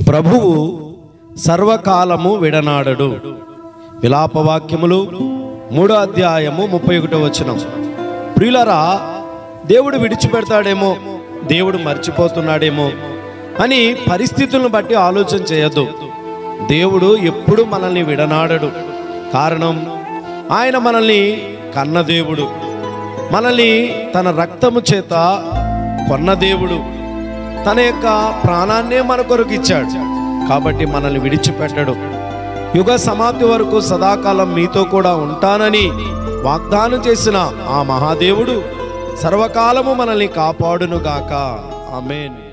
ప్రభువు సర్వకాలము విడనాడడు విలాపవాక్యములు మూడో అధ్యాయము ముప్పై ఒకటో వచనం ప్రియులరా దేవుడు విడిచిపెడతాడేమో దేవుడు మర్చిపోతున్నాడేమో అని పరిస్థితులను బట్టి ఆలోచన చేయొద్దు దేవుడు ఎప్పుడు మనల్ని విడనాడడు కారణం ఆయన మనల్ని కన్న దేవుడు మనల్ని తన రక్తము చేత కొన్న దేవుడు తన యొక్క ప్రాణాన్నే మన కొరకు ఇచ్చాడు కాబట్టి మనల్ని విడిచిపెట్టడు యుగ సమాప్తి వరకు సదాకాలం మీతో కూడా ఉంటానని వాగ్దానం చేసిన ఆ మహాదేవుడు సర్వకాలము మనల్ని కాపాడునుగాక ఆమెన్